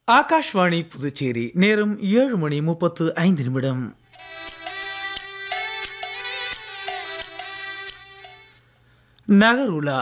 ஆகாஷ்வாணி புதுச்சேரி நேரம் ஏழு மணி முப்பத்து ஐந்து நிமிடம் நகருலா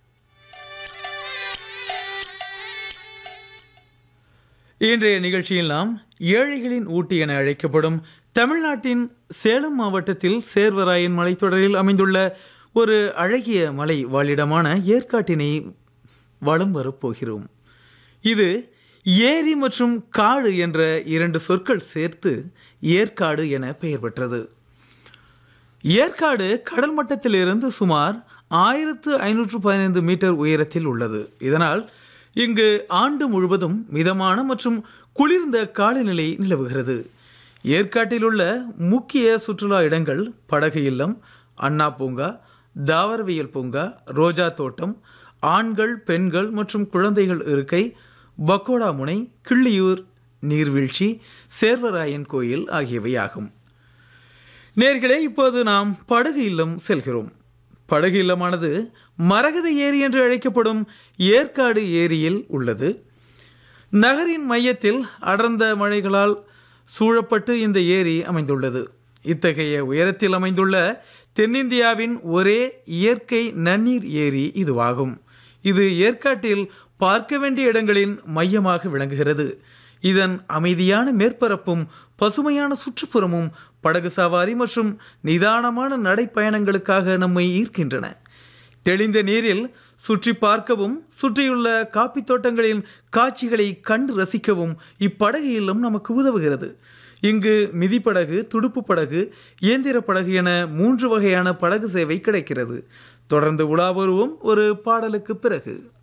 இன்றைய நிகழ்ச்சியில் நாம் ஏழைகளின் ஊட்டி என அழைக்கப்படும் தமிழ்நாட்டின் சேலம் மாவட்டத்தில் சேர்வராயன் மலைத்தொடரில் அமைந்துள்ள ஒரு அழகிய மலை வாழிடமான ஏற்காட்டினை வலம் வரப்போகிறோம் இது ஏரி மற்றும் காடு என்ற இரண்டு சொற்கள் சேர்த்து ஏற்காடு என பெயர் பெற்றது ஏற்காடு கடல் மட்டத்திலிருந்து சுமார் ஆயிரத்து ஐநூற்று பதினைந்து மீட்டர் உயரத்தில் உள்ளது இதனால் இங்கு ஆண்டு முழுவதும் மிதமான மற்றும் குளிர்ந்த காலநிலை நிலவுகிறது ஏற்காட்டில் உள்ள முக்கிய சுற்றுலா இடங்கள் படகு இல்லம் அண்ணா பூங்கா தாவரவியல் பூங்கா ரோஜா தோட்டம் ஆண்கள் பெண்கள் மற்றும் குழந்தைகள் இருக்கை பக்கோடா முனை கிள்ளியூர் நீர்வீழ்ச்சி சேர்வராயன் கோயில் ஆகியவை ஆகும் நேர்களே இப்போது நாம் படகு இல்லம் செல்கிறோம் படகு இல்லமானது மரகத ஏரி என்று அழைக்கப்படும் ஏற்காடு ஏரியில் உள்ளது நகரின் மையத்தில் அடர்ந்த மழைகளால் சூழப்பட்டு இந்த ஏரி அமைந்துள்ளது இத்தகைய உயரத்தில் அமைந்துள்ள தென்னிந்தியாவின் ஒரே இயற்கை நன்னீர் ஏரி இதுவாகும் இது ஏற்காட்டில் பார்க்க வேண்டிய இடங்களின் மையமாக விளங்குகிறது இதன் அமைதியான மேற்பரப்பும் பசுமையான சுற்றுப்புறமும் படகு சவாரி மற்றும் நிதானமான நடைப்பயணங்களுக்காக நம்மை ஈர்க்கின்றன தெளிந்த நீரில் சுற்றி பார்க்கவும் சுற்றியுள்ள காப்பி தோட்டங்களின் காட்சிகளை கண்டு ரசிக்கவும் இப்படகு இல்லம் நமக்கு உதவுகிறது இங்கு மிதிப்படகு துடுப்பு படகு இயந்திர படகு என மூன்று வகையான படகு சேவை கிடைக்கிறது தொடர்ந்து உலா வருவோம் ஒரு பாடலுக்கு பிறகு